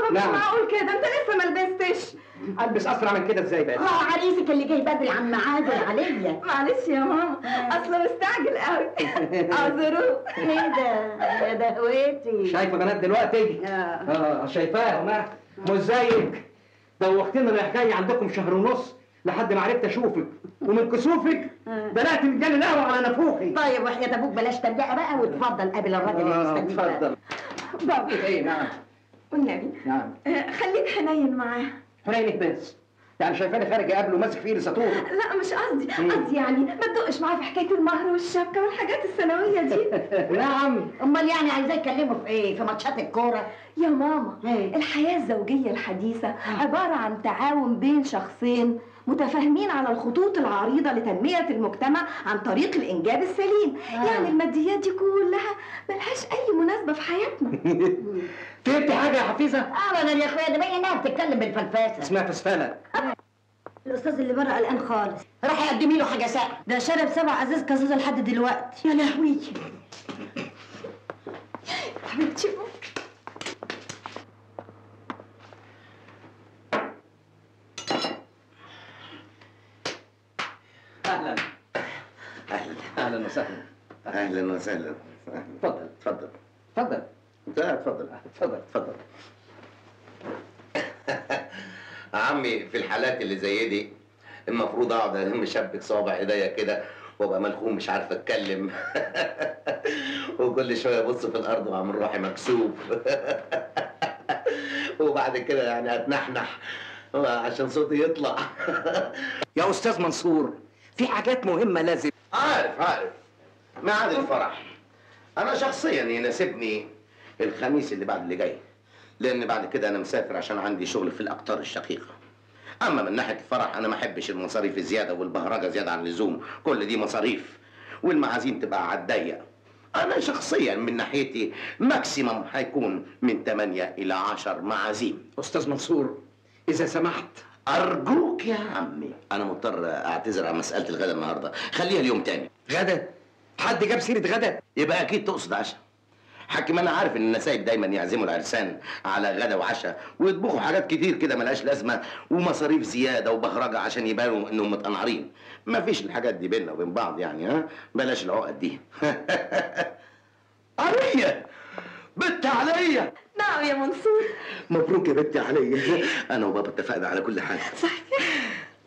بابا مش نعم. معقول كده انت لسه ما لبستش البس اسرع من كده ازاي بس اه عريسك اللي جاي بدري عن ميعاده عليا معلش يا ماما اصله مستعجل قوي اعذروه ايه ده يا دهوتي شايفه بنات دلوقتي آه. اه شايفاهم ها مش زيك دوختني رايح جاي عندكم شهر ونص لحد ما عرفت اشوفك ومن كسوفك بدات تجنن القهوه على نافوخي طيب وحياة ابوك بلاش ترجعه بقى واتفضل قابل الراجل اللي آه، مستنيك ده. اتفضل بابا ايه نعم والنبي نعم آه، خليك حنين معاه حنينك بس يعني شايفاني خارج اقابله وماسك في ايدي ساطور لا مش قصدي مم. قصدي يعني ما تدقش معاه في حكايه المهر والشبكه والحاجات الثانويه دي نعم امال يعني عايزاه يكلمه في ايه في ماتشات الكوره يا ماما إيه؟ الحياة الزوجية الحديثة عبارة عن تعاون بين شخصين متفاهمين على الخطوط العريضة لتنمية المجتمع عن طريق الإنجاب السليم آه. يعني الماديات دي كلها ملهاش أي مناسبة في حياتنا فهمت حاجه يا حفيظه ابدا يا اخويا ده باين انها بتتكلم بالفلفاسه اسمها فسفاله الاستاذ اللي بره قلقان خالص روحي قدمي له حاجه ساقعه ده شرب سبع ازاز كازوزه لحد دلوقتي يا لهوي حبيبتي اهلا اهلا اهلا وسهلا اهلا وسهلا اتفضل اتفضل اتفضل لا اتفضل اتفضل اتفضل عمي في الحالات اللي زي دي المفروض اقعد الم شبك صوابع ايديا كده وابقى ملخوم مش عارف اتكلم وكل شويه ابص في الارض واعمل روحي مكسوف وبعد كده يعني اتنحنح عشان صوتي يطلع يا استاذ منصور في حاجات مهمه لازم عارف عارف ميعاد الفرح انا شخصيا يناسبني الخميس اللي بعد اللي جاي لان بعد كده انا مسافر عشان عندي شغل في الاقطار الشقيقه اما من ناحيه الفرح انا ما احبش المصاريف الزياده والبهرجه زياده عن اللزوم كل دي مصاريف والمعازيم تبقى على الضيق انا شخصيا من ناحيتي ماكسيمم هيكون من 8 الى 10 معازيم استاذ منصور اذا سمحت ارجوك يا عمي انا مضطر اعتذر عن مساله الغدا النهارده خليها اليوم تاني غدا حد جاب سيره غدا يبقى اكيد تقصد عشاء حكم انا عارف ان النسايب دايما يعزموا العرسان على غدا وعشاء ويطبخوا حاجات كتير كده ملهاش لازمه ومصاريف زياده وبهرجه عشان يبانوا انهم متقنعرين مفيش الحاجات دي بينا وبين بعض يعني ها بلاش العقد دي عليا بنت عليا نعم يا منصور مبروك يا بنتي عليا انا وبابا اتفقنا على كل حاجه صحيح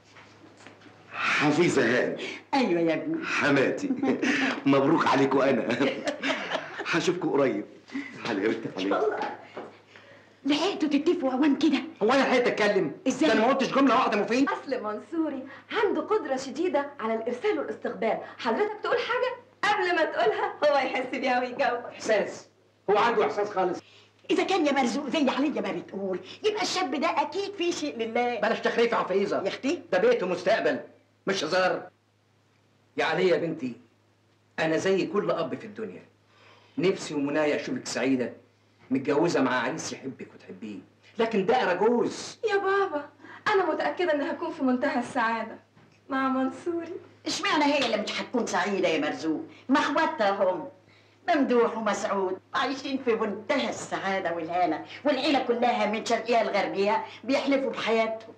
حفيظه هاني ايوه يا ابني حماتي مبروك عليكم انا هشوفكم قريب تعالي يا بنتي عليا لحقتوا تتفقوا اوان كده هو انا لحقت اتكلم إزاي؟ ده انا ما قلتش جمله واحده مفيده أصل منصوري عنده قدرة شديدة على الإرسال والاستقبال حضرتك تقول حاجة قبل ما تقولها هو يحس بيها ويجاوب احساس هو عنده احساس خالص اذا كان يا مرزوق زي عليا ما بتقول يبقى الشاب ده اكيد في شيء لله بلاش تخريف يا حفيظه يا اختي ده بيت ومستقبل مش هزار يا علي يا بنتي انا زي كل اب في الدنيا نفسي ومنايا اشوفك سعيده متجوزه مع عريس يحبك وتحبيه لكن ده رجوز يا بابا أنا متأكدة إن هكون في منتهى السعادة مع منصوري اشمعنى هي اللي مش هتكون سعيده يا مرزوق ما اخواتها هم ممدوح ومسعود عايشين في منتهى السعاده والهنا والعيله كلها من شرقها لغربها بيحلفوا بحياتهم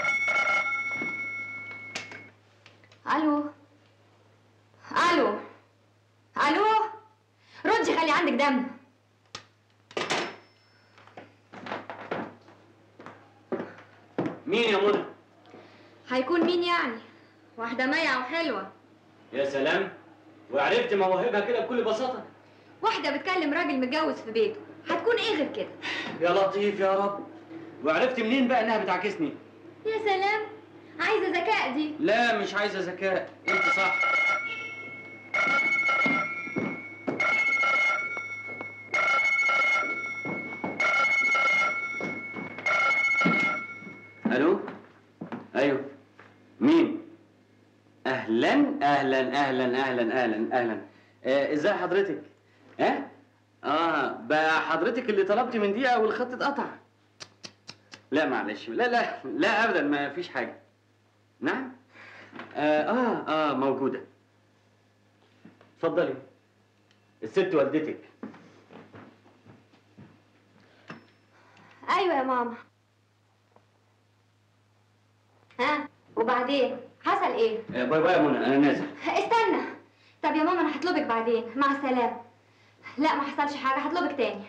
الو الو الو ردي خلي عندك دم مين يا منى؟ هيكون مين يعني واحده ميعه وحلوه يا سلام وعرفت مواهبها كده بكل بساطة واحده بتكلم راجل متجوز في بيته هتكون ايه غير كده يا لطيف يا رب وعرفت منين بقى انها بتعكسني؟ يا سلام عايزه ذكاء دي لا مش عايزة ذكاء انت صح الو ايوه مين اهلا اهلا اهلا اهلا اهلا اهلا آه، ازاي حضرتك ها اه بقى حضرتك اللي طلبتي من دقيقه والخط اتقطع لا معلش لا لا لا ابدا ما فيش حاجه نعم اه اه, آه موجوده اتفضلي الست والدتك ايوه يا ماما ها وبعدين حصل ايه آه، باي باي يا منى انا نازل استنى طب يا ماما انا هطلبك بعدين مع السلامه لا ما حصلش حاجه هطلبك تاني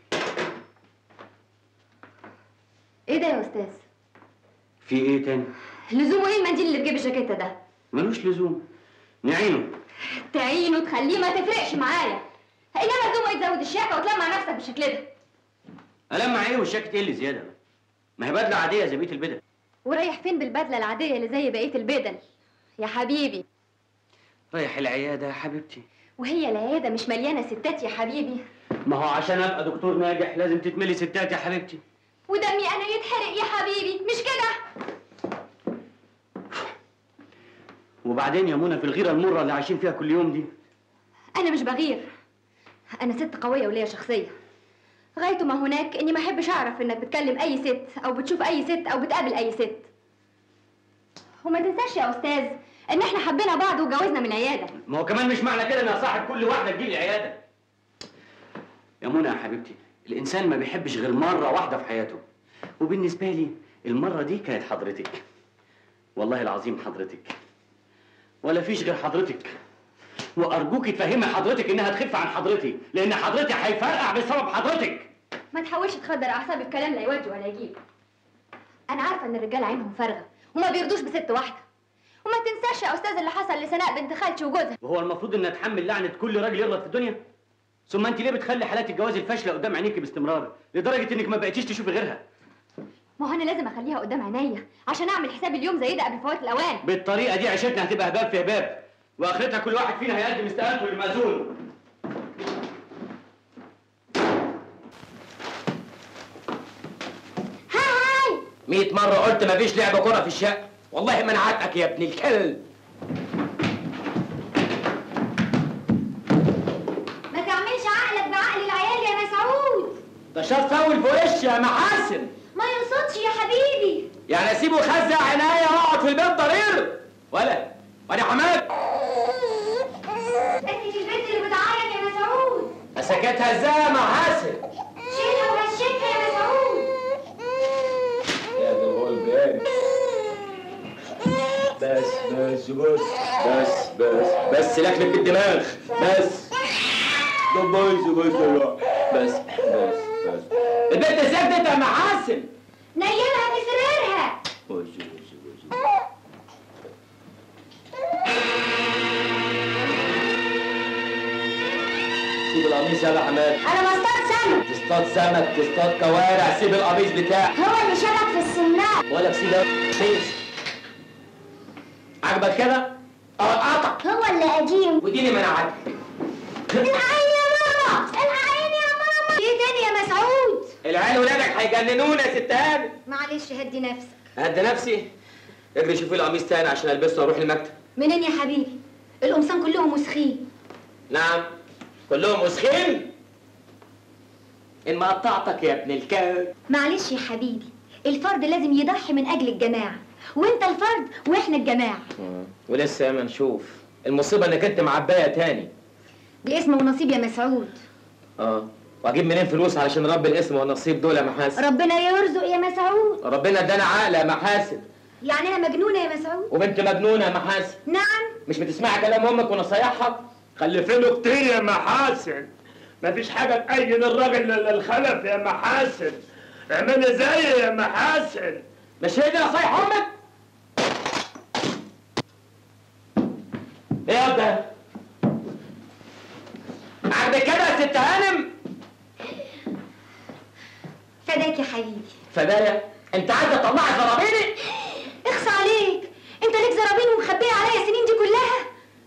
ايه ده يا استاذ في ايه تاني لزومه ايه المنديل اللي في جيب الجاكيته ده ملوش لزوم نعينه تعينه تخليه ما تفرقش معايا انما لزومه يتزود الشياكه وتلمع نفسك بالشكل ده ألمع ايه والشاكت ايه اللي زياده ما هي بدله عاديه زي بقيه البدل ورايح فين بالبدله العاديه اللي زي بقيه البدل يا حبيبي رايح العياده يا حبيبتي وهي العياده مش مليانه ستات يا حبيبي ما هو عشان ابقى دكتور ناجح لازم تتملي ستات يا حبيبتي ودمي انا يتحرق يا حبيبي مش كده وبعدين يا منى في الغيره المره اللي عايشين فيها كل يوم دي انا مش بغير انا ست قويه وليا شخصيه غايته ما هناك اني ما احبش اعرف انك بتكلم اي ست او بتشوف اي ست او بتقابل اي ست وما تنساش يا استاذ ان احنا حبينا بعض وجوزنا من العياده ما هو كمان مش معنى كده ان اصاحب كل واحده تجيلي العياده يا منى يا حبيبتي الانسان ما بيحبش غير مره واحده في حياته وبالنسبه لي المره دي كانت حضرتك والله العظيم حضرتك ولا فيش غير حضرتك وارجوك تفهمي حضرتك انها تخف عن حضرتي لان حضرتي هيفرقع بسبب حضرتك ما تحاولش تخدر اعصابي بكلام لا يودي ولا يجيب انا عارفه ان الرجاله عينهم فارغه وما بيرضوش بست واحده وما تنساش يا استاذ اللي حصل لسناء بنت خالتي وجوزها وهو المفروض ان اتحمل لعنه كل راجل يغلط في الدنيا ثم انت ليه بتخلي حالات الجواز الفاشله قدام عينيكي باستمرار لدرجه انك ما بقيتيش تشوفي غيرها ما هو انا لازم اخليها قدام عينيا عشان اعمل حساب اليوم زي ده قبل فوات الاوان بالطريقه دي عيشتنا هتبقى هباب في هباب واخرتها كل واحد فينا هيقدم استقالته للمأذون هاي 100 مرة قلت مفيش لعب كرة في الشقة والله ما انا عاتقك يا ابن الكلب ما تعملش عقلك بعقل العيال يا مسعود ده شاف فاول في وشي يا محاسن ما يقصدش يا حبيبي يعني اسيبه يخزع عناية واقعد في البيت ضرير ولا وانا حماد انت البنت اللي بتعيط يا مسعود مسكتها ازاي يا محاسن شيلها ومشيتها يا مسعود يا ذا الغلبان بس بس بس بس بس بس لكلك بالدماغ بس ده بايظ بايظ يا بس بس بس البنت سكتت يا محاسن نيمها في سريرها بس بس بس سيب القميص يلا يا حماد انا بصطاد سمك تصطاد سمك تصطاد كوارع سيب القميص بتاعك هو اللي شبك في السماء بقول لك سيب القميص عجبك كده؟ اه قطع هو اللي قديم وديني منعك العين يا ماما العين يا ماما ايه تاني يا مسعود العيال ولادك هيجننونا يا ست هاني معلش هدي نفسك هدي نفسي اجري شوفي لي قميص تاني عشان البسه واروح المكتب منين يا حبيبي القمصان كلهم مسخين نعم كلهم وسخين ان ما قطعتك يا ابن الكلب معلش يا حبيبي الفرد لازم يضحي من اجل الجماعه وانت الفرد واحنا الجماعه ولسه ما نشوف المصيبه انك انت معبايه تاني دي اسم ونصيب يا مسعود اه واجيب منين فلوس علشان رب الاسم والنصيب دول يا محاسن ربنا يرزق يا مسعود ربنا ادانا عقل يا محاسن يعني انا مجنونه يا مسعود وبنت مجنونه يا محاسن نعم مش بتسمعي كلام امك ونصايحها خلفينه كتير يا محاسن مفيش حاجة تأيد الراجل الا الخلف يا محاسن اعملي زيي يا محاسن مش هي دي نصايح امك ايه يا ده عاجبك كده يا ست هانم فداك يا حبيبي فدايا انت عايزه تطلعي زرابيني اخصى عليك انت ليك زرابين ومخبيه عليا السنين دي كلها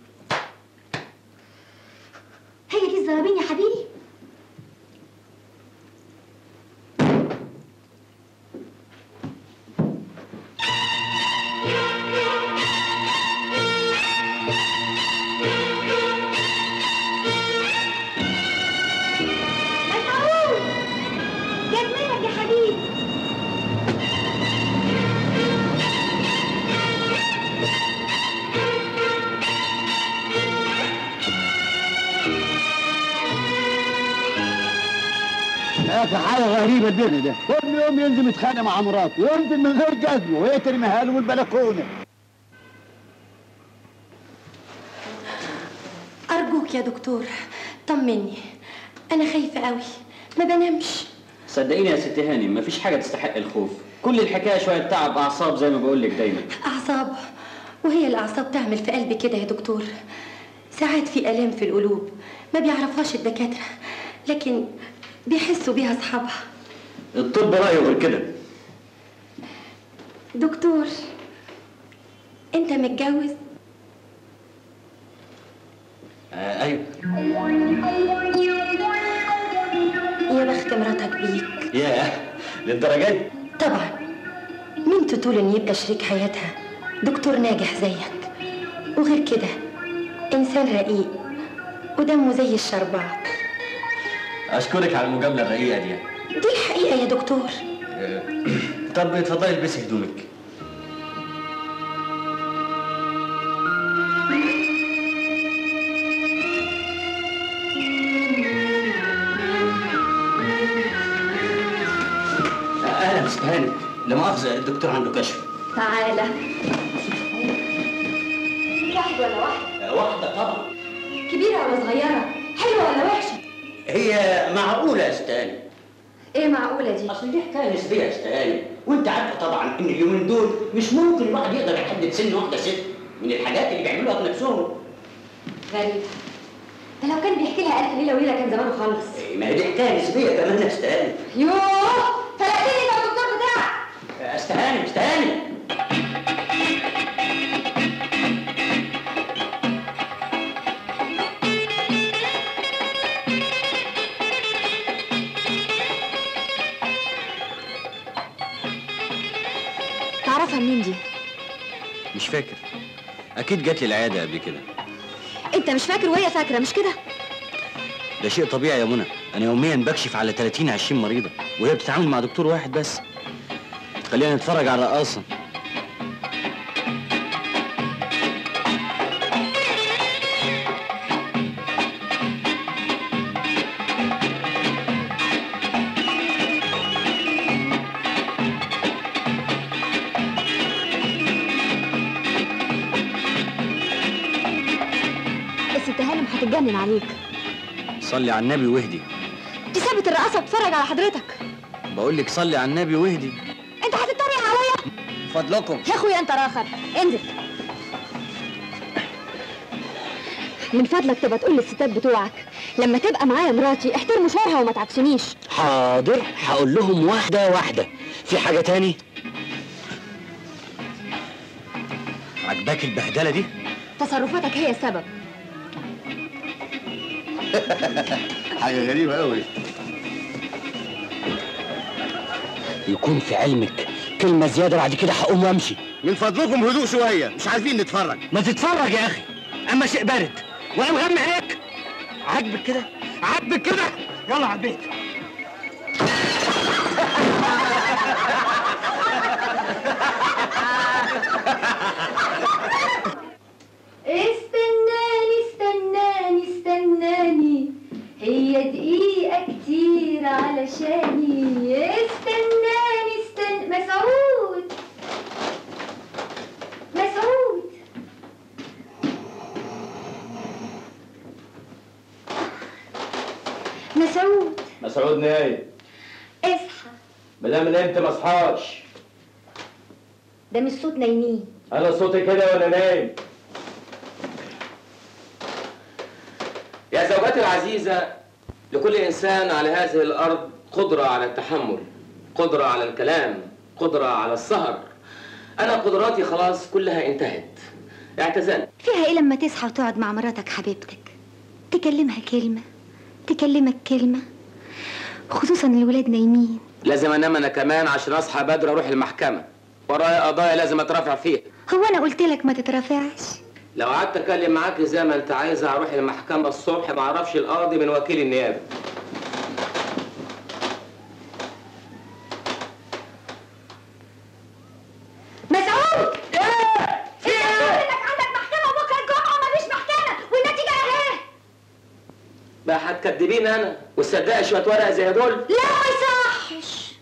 هي دي الزرابين يا حبيبي مسعود جت منك يا حبيبي حاجه غريبه الدنيا ده كل يوم ينزل يتخانق مع مراته وينزل من غير جزمه وهي ترميها له من البلكونه أرجوك يا دكتور طمني أنا خايفة قوي ما بنامش صدقيني يا ست هاني مفيش حاجه تستحق الخوف كل الحكايه شويه تعب اعصاب زي ما بقول لك دايما أعصاب وهي الأعصاب تعمل في قلبي كده يا دكتور ساعات في آلام في القلوب ما بيعرفهاش الدكاترة لكن بيحسوا بيها أصحابها الطب رايه غير كده دكتور أنت متجوز آه ايوه يا بخت مراتك بيك ياه للدرجه دي طبعا مين تطول ان يبقى شريك حياتها دكتور ناجح زيك وغير كده انسان رقيق ودمه زي الشربات اشكرك على المجامله الرقيقه دي دي الحقيقه يا دكتور آه، طب اتفضلي البسي هدومك اهلا ست هاني لا مؤاخذه الدكتور عنده كشف تعالى واحد ولا واحدة واحده طبعا كبيرة ولا صغيرة حلوة ولا وحشة هي معقوله يا ست هاني ايه معقولة دي اصل دي حكايه نسبيه يا ست هاني وانت عارفه طبعا ان اليومين دول مش ممكن الواحد يقدر يحدد سن واحده ست من الحاجات اللي بيعملوها بنفسهم غريب ده لو كان بيحكي لها ألف ليلة وليلة كان زمانه خلص ما هي دي حكايه نسبيه كمان يا ست هاني يوه فلقتني ده الدكتور بتاعك استهاني استهاني تعرفها منين دي؟ مش فاكر اكيد جات لي العياده قبل كده انت مش فاكر وهي فاكرة مش كده؟ ده شيء طبيعي يا منى انا يوميا بكشف على 30 20 مريضه وهي بتتعامل مع دكتور واحد بس خلينا نتفرج على الرقاصه الست هانم هتتجنن عليك صلي على النبي واهدي دي سابت الرقاصة بتتفرج على حضرتك بقول لك صلي على النبي واهدي انت هتتريق عليا فضلكم يا اخويا انت راخر انزل من فضلك تبقى تقول للستات بتوعك لما تبقى معايا مراتي احترموا شعرها وما تعكسونيش حاضر هقول لهم واحده واحده في حاجه تاني عجباك البهدله دي تصرفاتك هي السبب حاجه غريبه قوي يكون في علمك كلمه زياده بعد كده هقوم وامشي من فضلكم هدوء شويه مش عايزين نتفرج ما تتفرج يا اخي اما شيء بارد وانا مغمى هيك عاجبك كده عاجبك كده يلا على البيت استناني استناني استناني هي دقيقة كتير علشاني استناني استن مسعود مسعود مسعود مسعود نايم اصحى مدام نمت ما اصحاش ده مش صوت نايمين انا صوتي كده وانا نايم يا زوجتي العزيزة لكل إنسان على هذه الأرض قدرة على التحمل قدرة على الكلام قدرة على السهر أنا قدراتي خلاص كلها انتهت اعتزلت فيها ايه لما تصحى وتقعد مع مراتك حبيبتك تكلمها كلمة تكلمك كلمة خصوصا الولاد نايمين لازم أنام أنا كمان عشان أصحى بدري أروح المحكمة ورايا قضايا لازم أترافع فيها هو انا قلت لك ما تترافعش لو قعدت أتكلم معاك زي ما أنت عايزة هروح المحكمة الصبح ما أعرفش القاضي من وكيل النيابة مسعود ايه في ايه انك عندك محكمة بكرة الجمعة ومفيش محكمة والنتيجة اهي بقى هتكدبين أنا وتصدقي شوية ورق زي دول لا ما يصح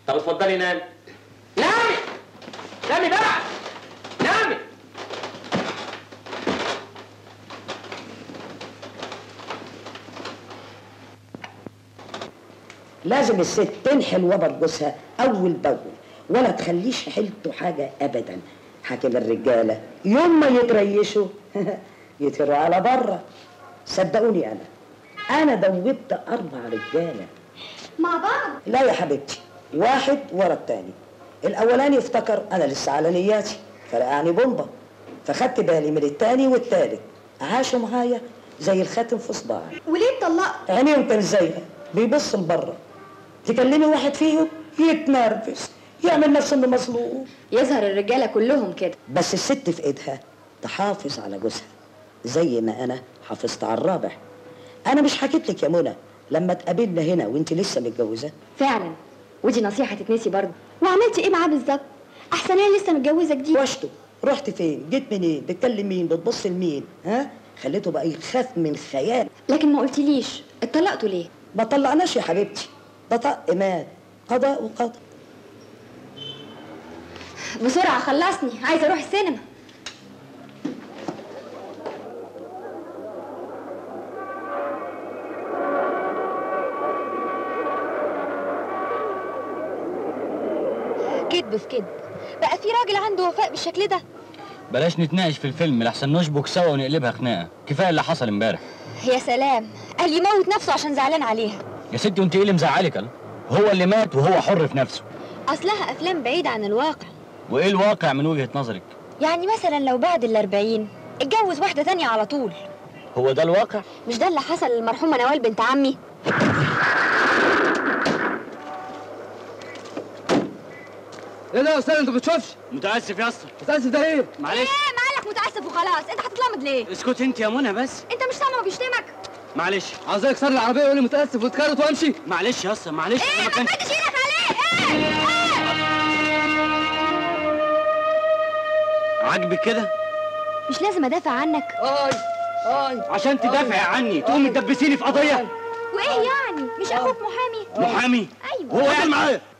طب اتفضلي نامي نامي نامي بقى نامي لازم الست تنحل وبر جوزها اول باول ولا تخليش حيلته حاجه ابدا حاكم الرجاله يوم ما يتريشوا يطيروا على بره صدقوني انا انا دوبت اربع رجاله مع بعض لا يا حبيبتي واحد ورا التاني الاولاني افتكر انا لسه على نياتي فرقعني بومبا فخدت بالي من التاني والتالت عاشوا معايا زي الخاتم في صباعي وليه اتطلقت عينيهم كان زيها بيبص لبره تكلمي واحد فيهم يتنرفز يعمل نفسه انه مظلوم يظهر الرجاله كلهم كده بس الست في ايدها تحافظ على جوزها زي ما انا حافظت على الرابع انا مش حكيت لك يا منى لما اتقابلنا هنا وانت لسه متجوزه فعلا ودي نصيحه تتنسي برضه وعملت ايه معاه بالظبط احسن هي لسه متجوزه جديد وشته رحت فين جيت منين بتكلم مين بتبص لمين ها خليته بقى يخاف من خيال لكن ما قلتليش اتطلقتوا ليه ما طلعناش يا حبيبتي ده طق مات قضاء وقدر بسرعه خلصني عايزه اروح السينما كذب في كذب بقى في راجل عنده وفاء بالشكل ده بلاش نتناقش في الفيلم لحسن نشبك سوا ونقلبها خناقه كفايه اللي حصل امبارح يا سلام قال يموت نفسه عشان زعلان عليها يا ستي وانت ايه اللي مزعلك قال؟ هو اللي مات وهو حر في نفسه اصلها افلام بعيده عن الواقع وايه الواقع من وجهه نظرك يعني مثلا لو بعد الأربعين اتجوز واحدة تانية على طول هو ده الواقع مش ده اللي حصل للمرحومة نوال بنت عمي ايه ده يا استاذ انت ما بتشوفش متاسف يا اسطى متاسف ده ايه معلش ايه مالك متأسف وخلاص انت هتتلمض ليه اسكت انت يا منى بس انت مش سامع بيشتمك معلش عاوز اكسر لي العربيه ويقول لي متاسف واتكرت وامشي معلش يا اسطى معلش ايه أنا ما كان- تمدش ايدك عليه ايه ايه عاجبك كده مش لازم ادافع عنك اي اي عشان تدافعي عني تقومي تدبسيني في قضيه وايه يعني مش اخوك محامي محامي ايوه هو قال معايا